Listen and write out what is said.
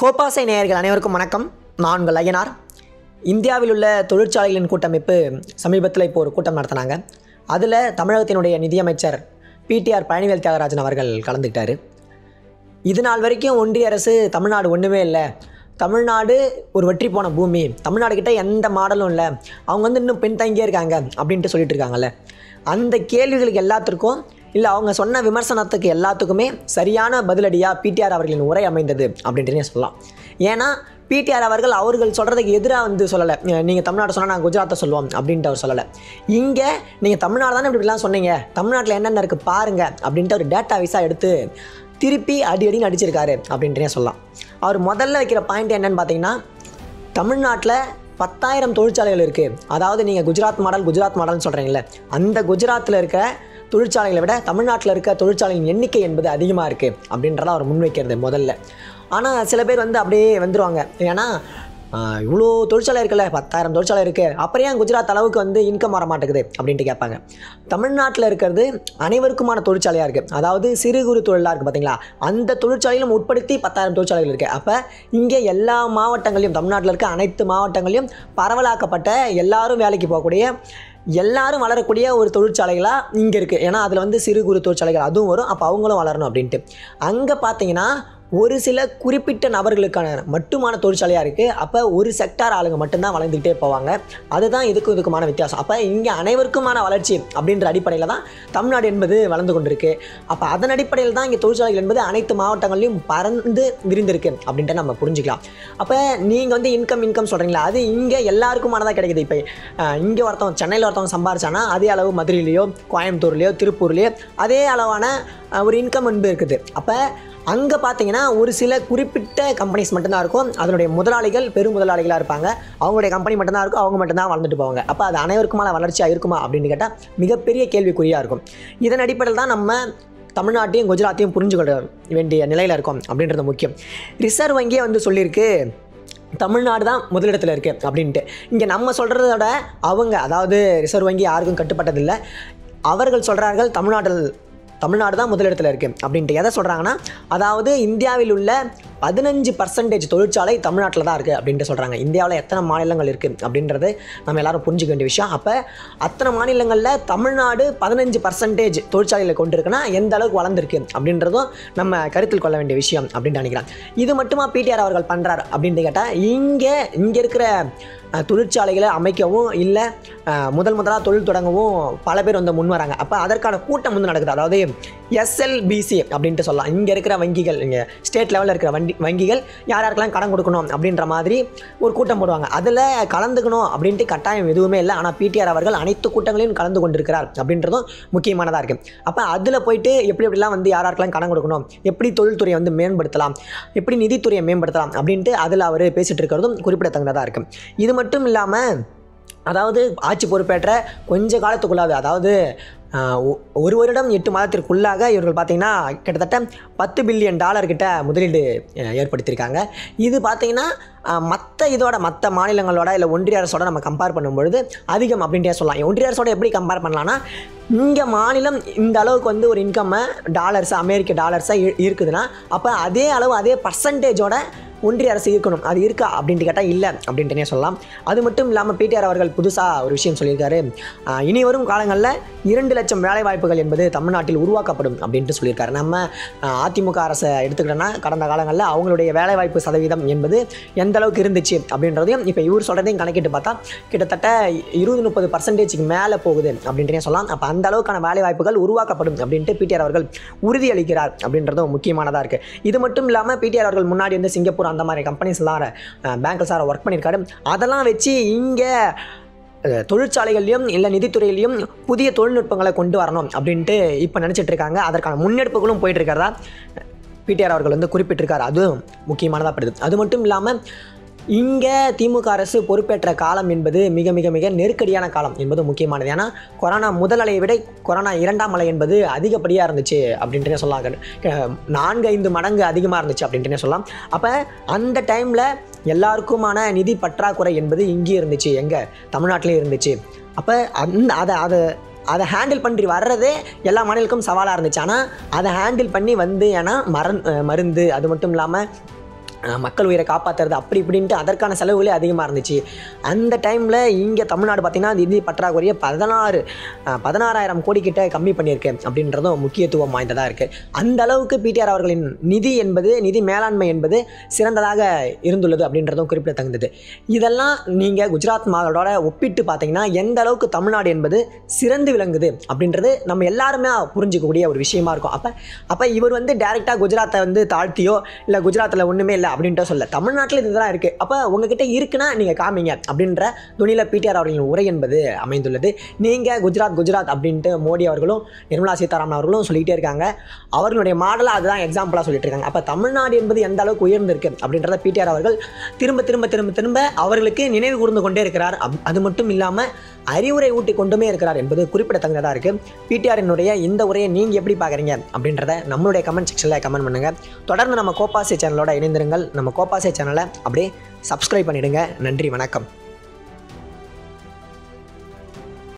கோப்பாசை நேயர்கள் அனைவருக்கும் வணக்கம் நான் உங்கள் ஐயனார் இந்தியாவில் உள்ள தொழிற்சாலைகளின் கூட்டமைப்பு சமீபத்தில் இப்போ ஒரு கூட்டம் நடத்தினாங்க அதில் தமிழகத்தினுடைய நிதியமைச்சர் பிடிஆர் பழனிவேல் தியாகராஜன் அவர்கள் கலந்துக்கிட்டாரு இது நாள் வரைக்கும் ஒன்றிய அரசு தமிழ்நாடு ஒன்றுமே இல்லை தமிழ்நாடு ஒரு வெற்றி போன பூமி தமிழ்நாடு கிட்ட எந்த மாடலும் இல்லை அவங்க வந்து இன்னும் பின்தங்கியே இருக்காங்க அப்படின்ட்டு சொல்லிட்டு இருக்காங்கல்ல அந்த கேள்விகளுக்கு எல்லாத்திற்கும் இல்லை அவங்க சொன்ன விமர்சனத்துக்கு எல்லாத்துக்குமே சரியான பதிலடியாக பிடிஆர் அவர்களின் உரை அமைந்தது அப்படின்ட்டுனே சொல்லலாம் ஏன்னா பிடிஆர் அவர்கள் அவர்கள் சொல்கிறதுக்கு எதிராக வந்து சொல்லலை நீங்கள் தமிழ்நாடு சொன்னால் நான் குஜராத்தை சொல்லுவோம் அப்படின்ட்டு அவர் சொல்லலை இங்கே நீங்கள் தமிழ்நாடு தானே இப்படிலாம் சொன்னீங்க தமிழ்நாட்டில் என்னென்ன இருக்குது பாருங்கள் அப்படின்ட்டு ஒரு டேட்டா விசா எடுத்து திருப்பி அடி அடின்னு அடிச்சிருக்காரு அப்படின்ட்டுனே சொல்லலாம் அவர் முதல்ல வைக்கிற பாயிண்ட் என்னன்னு பார்த்தீங்கன்னா தமிழ்நாட்டில் பத்தாயிரம் தொழிற்சாலைகள் இருக்குது அதாவது நீங்கள் குஜராத் மாடல் குஜராத் மாடல்னு சொல்கிறீங்களே அந்த குஜராத்தில் இருக்கிற தொழிற்சாலைகளை விட தமிழ்நாட்டில் இருக்க தொழிற்சாலையின் எண்ணிக்கை என்பது அதிகமாக இருக்குது அப்படின்றத அவர் முன்வைக்கிறது முதல்ல ஆனால் சில பேர் வந்து அப்படியே வந்துடுவாங்க ஏன்னா ஆஹ், இவ்வளோ தொழிற்சாலை இருக்குல்ல பத்தாயிரம் தொழிற்சாலை இருக்குது அப்புறம் ஏன் குஜராத் அளவுக்கு வந்து இன்கம் வர மாட்டேங்குது அப்படின்ட்டு கேட்பாங்க தமிழ்நாட்டில் இருக்கிறது அனைவருக்குமான தொழிற்சாலையாக இருக்குது அதாவது சிறு குறு தொழிலாக இருக்குது பார்த்தீங்களா அந்த தொழிற்சாலையிலும் உட்படுத்தி பத்தாயிரம் தொழிற்சாலைகள் இருக்குது அப்போ இங்கே எல்லா மாவட்டங்களையும் தமிழ்நாட்டில் இருக்க அனைத்து மாவட்டங்களையும் பரவலாக்கப்பட்ட எல்லாரும் வேலைக்கு போகக்கூடிய எல்லாரும் வளரக்கூடிய ஒரு தொழிற்சாலைகளாக இங்கே இருக்குது ஏன்னா அதில் வந்து சிறு குறு தொழிற்சாலைகள் அதுவும் வரும் அப்போ அவங்களும் வளரணும் அப்படின்ட்டு அங்கே பார்த்தீங்கன்னா ஒரு சில குறிப்பிட்ட நபர்களுக்கான மட்டுமான தொழிற்சாலையாக இருக்குது அப்போ ஒரு செக்டார் ஆளுங்க மட்டும்தான் வளர்ந்துக்கிட்டே போவாங்க அதுதான் இதுக்கும் இதுக்குமான வித்தியாசம் அப்போ இங்கே அனைவருக்குமான வளர்ச்சி அப்படின்ற அடிப்படையில் தான் தமிழ்நாடு என்பது வளர்ந்து கொண்டிருக்கு அப்போ அதன் அடிப்படையில் தான் இங்கே தொழிற்சாலைகள் என்பது அனைத்து மாவட்டங்களையும் பறந்து விரிந்திருக்கு அப்படின்ட்டு நம்ம புரிஞ்சுக்கலாம் அப்போ நீங்கள் வந்து இன்கம் இன்கம் சொல்கிறீங்களா அது இங்கே எல்லாருக்குமானதாக கிடைக்குது இப்போ இங்கே ஒருத்தவங்க சென்னையில் ஒருத்தவங்க சம்பாரிச்சானா அதே அளவு மதுரையிலையோ கோயம்புத்தூர்லேயோ திருப்பூர்லேயோ அதே அளவான அஹ், ஒரு இன்கம் என்பது இருக்குது அப்போ அங்கே பார்த்தீங்கன்னா ஒரு சில குறிப்பிட்ட கம்பெனிஸ் மட்டும்தான் இருக்கும் அதனுடைய முதலாளிகள் பெரும் முதலாளிகளாக இருப்பாங்க அவங்களுடைய கம்பெனி மட்டும்தான் இருக்கும் அவங்க மட்டும்தான் வளர்ந்துட்டு போவாங்க அப்போ அது அனைவருக்குமான வளர்ச்சியாக இருக்குமா அப்படின்னு கேட்டால் மிகப்பெரிய கேள்விக்குறியாக இருக்கும் இதன் அடிப்படையில் தான் நம்ம தமிழ்நாட்டையும் குஜராத்தையும் புரிஞ்சுக்கொள்ள வேண்டிய நிலையில் இருக்கோம் அப்படின்றது முக்கியம் ரிசர்வ் வங்கியே வந்து சொல்லியிருக்கு தமிழ்நாடு தான் முதலிடத்தில் இருக்குது அப்படின்ட்டு இங்கே நம்ம சொல்கிறத விட அவங்க அதாவது ரிசர்வ் வங்கி யாருக்கும் கட்டுப்பட்டதில்லை அவர்கள் சொல்கிறார்கள் தமிழ்நாட்டில் தமிழ்நாடு தான் முதலிடத்தில் இருக்குது அப்படின்ட்டு எதை சொல்கிறாங்கன்னா அதாவது இந்தியாவில் உள்ள பதினஞ்சு பர்சன்டேஜ் தொழிற்சாலை தமிழ்நாட்டில் தான் இருக்குது அப்படின்ட்டு சொல்கிறாங்க இந்தியாவில் எத்தனை மாநிலங்கள் இருக்குது அப்படின்றது நம்ம எல்லாரும் புரிஞ்சுக்க வேண்டிய விஷயம் அப்போ அத்தனை மாநிலங்களில் தமிழ்நாடு பதினஞ்சு பர்சன்டேஜ் தொழிற்சாலைகளை கொண்டிருக்குன்னா எந்த அளவுக்கு வளர்ந்துருக்கு அப்படின்றதும் நம்ம கருத்தில் கொள்ள வேண்டிய விஷயம் அப்படின்னு நினைக்கிறேன் இது மட்டுமா பிடிஆர் அவர்கள் பண்ணுறார் அப்படின்னு கேட்டால் இங்கே இங்கே இருக்கிற அஹ், தொழிற்சாலைகளை அமைக்கவும் இல்லை முதல் முதலாக தொழில் தொடங்கவும் பல பேர் வந்து முன் வராங்க அப்போ அதற்கான கூட்டம் வந்து நடக்குது அதாவது எஸ்எல்பிசி அப்படின்ட்டு சொல்லலாம் இங்கே இருக்கிற வங்கிகள் இங்கே ஸ்டேட் லெவலில் இருக்கிற வண்டி வங்கிகள் யார் யாருக்கெல்லாம் கடன் கொடுக்கணும் அப்படின்ற மாதிரி ஒரு கூட்டம் போடுவாங்க அதில் கலந்துக்கணும் அப்படின்ட்டு கட்டாயம் எதுவுமே இல்லை ஆனால் பிடிஆர் அவர்கள் அனைத்து கூட்டங்களையும் கலந்து கொண்டிருக்கிறார் அப்படின்றதும் முக்கியமானதாக இருக்குது அப்போ அதில் போயிட்டு எப்படி எப்படிலாம் வந்து யார் யாருக்கெல்லாம் கடன் கொடுக்கணும் எப்படி தொழில்துறையை வந்து மேம்படுத்தலாம் எப்படி நிதித்துறையை மேம்படுத்தலாம் அப்படின்ட்டு அதில் அவர் பேசிகிட்டு இருக்கிறதும் குறிப்பிடத்தகுந்ததாக இருக்குது இது மட்டும் இல்லாமல் அதாவது ஆட்சி பொறுப்பேற்ற கொஞ்ச காலத்துக்குள்ளாது அதாவது ஆஹ், ஒ- ஒரு வருடம் எட்டு மாதத்திற்குள்ளாக இவர்கள் பார்த்தீங்கன்னா கிட்டத்தட்ட பத்து பில்லியன் டாலர் கிட்ட முதலீடு அஹ், ஏற்படுத்தியிருக்காங்க இது பார்த்தீங்கன்னா மற்ற இதோட மற்ற மாநிலங்களோட இல்லை ஒன்றிய அரசோட நம்ம கம்பேர் பண்ணும்பொழுது அதிகம் அப்படின்ட்டே சொல்லலாம் ஒன்றிய அரசோட எப்படி கம்பேர் பண்ணலாம்னா இங்கே மாநிலம் இந்த அளவுக்கு வந்து ஒரு இன்கம்மை டாலர்ஸ் அமெரிக்க டாலர்ஸாக இருக்குதுன்னா அப்போ அதே அளவு அதே பர்சன்டேஜோட ஒன்றிய அரசு இருக்கணும் அது இருக்கா அப்படின்ட்டு கேட்டால் இல்லை அப்படின்ட்டுனே சொல்லலாம் அது மட்டும் இல்லாமல் பிடிஆர் அவர்கள் புதுசாக ஒரு விஷயம் சொல்லியிருக்காரு ஆஹ் இனி வரும் காலங்களில் இரண்டு லட்சம் வேலை வாய்ப்புகள் என்பது தமிழ்நாட்டில் உருவாக்கப்படும் அப்படின்ட்டு சொல்லியிருக்காரு நம்ம ஆஹ் அதிமுக அரசை எடுத்துக்கிட்டோன்னா கடந்த காலங்களில் அவங்களுடைய வேலைவாய்ப்பு சதவீதம் என்பது எந்த அளவுக்கு இருந்துச்சு அப்படின்றதையும் இப்போ இவர் சொல்கிறதையும் கணக்கிட்டு பார்த்தா கிட்டத்தட்ட இருபது முப்பது பர்சன்டேஜுக்கு மேலே போகுது அப்படின்ட்டுனே சொல்லலாம் அப்போ அந்த அளவுக்கான வேலை வாய்ப்புகள் உருவாக்கப்படும் அப்படின்ட்டு பிடிஆர் அவர்கள் உறுதியளிக்கிறார் அப்படின்றதும் முக்கியமானதாக இருக்குது இது மட்டும் இல்லாமல் பிடிஆர் அவர்கள் முன்னாடி வந்து சிங்கப்பூர் அந்த மாதிரி கம்பெனிஸ்லாம் பேங்கில் சார் ஒர்க் பண்ணியிருக்காரு அதெல்லாம் வச்சு இங்கே அஹ், தொழிற்சாலைகள்லையும் இல்லை நிதித்துறையிலையும் புதிய தொழில்நுட்பங்களை கொண்டு வரணும் அப்படின்ட்டு இப்போ நினச்சிட்டு இருக்காங்க அதற்கான முன்னெடுப்புகளும் போயிட்டு இருக்கிறதா பிடிஆர் அவர்கள் வந்து குறிப்பிட்டிருக்காரு அதுவும் முக்கியமானதாக படுது அது மட்டும் இல்லாமல் இங்கே திமுக அரசு பொறுப்பேற்ற காலம் என்பது மிக மிக மிக நெருக்கடியான காலம் என்பது முக்கியமானது ஏன்னா கொரோனா முதல் அலையை விட கொரோனா இரண்டாம் அலை என்பது அதிகப்படியாக இருந்துச்சு அப்படின்ட்டுனே சொல்லலாம் க- நான்கு ஐந்து மடங்கு அதிகமாக இருந்துச்சு அப்படின்ட்டுனே சொல்லலாம் அப்போ அந்த டைமில் எல்லாருக்குமான நிதி பற்றாக்குறை என்பது இங்கே இருந்துச்சு எங்கே தமிழ்நாட்டிலே இருந்துச்சு அப்போ அந்த அதை அதை அதை ஹேண்டில் பண்ணி வர்றதே எல்லா மாநிலக்கும் சவாலாக இருந்துச்சு ஆனால் அதை ஹேண்டில் பண்ணி வந்து ஏன்னா மரண் அஹ் மருந்து அது மட்டும் இல்லாமல் அஹ், மக்கள் உயிரை காப்பாற்றுறது அப்படி இப்படின்ட்டு அதற்கான செலவுகளே அதிகமாக இருந்துச்சு அந்த டைமில் இங்கே தமிழ்நாடு பார்த்திங்கன்னா நிதி பற்றாக்குறையை பதினாறு அஹ், பதினாறாயிரம் கோடி கிட்ட கம்மி பண்ணியிருக்கு அப்படின்றதும் முக்கியத்துவம் வாய்ந்ததாக இருக்குது அந்த அளவுக்கு பிடிஆர் அவர்களின் நிதி என்பது நிதி மேலாண்மை என்பது சிறந்ததாக இருந்துள்ளது அப்படின்றதும் குறிப்பிடத்தகுந்தது இதெல்லாம் நீங்கள் குஜராத் மாடலோட ஒப்பிட்டு பார்த்தீங்கன்னா எந்த அளவுக்கு தமிழ்நாடு என்பது சிறந்து விளங்குது அப்படின்றது நம்ம எல்லாருமே புரிஞ்சிக்கக்கூடிய ஒரு விஷயமா இருக்கும் அப்போ அப்போ இவர் வந்து டேரெக்டாக குஜராத்தை வந்து தாழ்த்தியோ இல்லை குஜராத்தில் ஒன்றுமே இல்லை அப்படின்ட்டு சொல்ல தமிழ்நாட்டில் இதுதான் இருக்குது அப்போ உங்ககிட்ட இருக்குன்னா நீங்கள் காமிங்க அப்படின்ற துணியில் பிடிஆர் அவர்களின் உரை என்பது அமைந்துள்ளது நீங்கள் குஜராத் குஜராத் அப்படின்ட்டு மோடி அவர்களும் நிர்மலா சீதாராமன் அவர்களும் சொல்லிகிட்டே இருக்காங்க அவர்களுடைய மாடலாக அதுதான் எக்ஸாம்பிளாக சொல்லிட்டு இருக்காங்க அப்போ தமிழ்நாடு என்பது எந்த அளவுக்கு உயர்ந்திருக்கு அப்படின்றத பிடிஆர் அவர்கள் திரும்ப திரும்ப திரும்ப திரும்ப அவர்களுக்கு நினைவு கூர்ந்து கொண்டே இருக்கிறார் அப்- அது மட்டும் இல்லாமல் அறிவுரை ஊட்டி கொண்டுமே இருக்கிறார் என்பது குறிப்பிடத்தக்கதாக இருக்குது பிடிஆரினுடைய இந்த உரையை நீங்கள் எப்படி பார்க்குறீங்க அப்படின்றத நம்மளுடைய கமெண்ட் செக்ஷனில் கமெண்ட் பண்ணுங்கள் தொடர்ந்து நம்ம கோபாசே சேனலோட இணைந்திருங்கள் நம்ம கோபாசே சேனலை அப்படியே சப்ஸ்கிரைப் பண்ணிடுங்க நன்றி வணக்கம்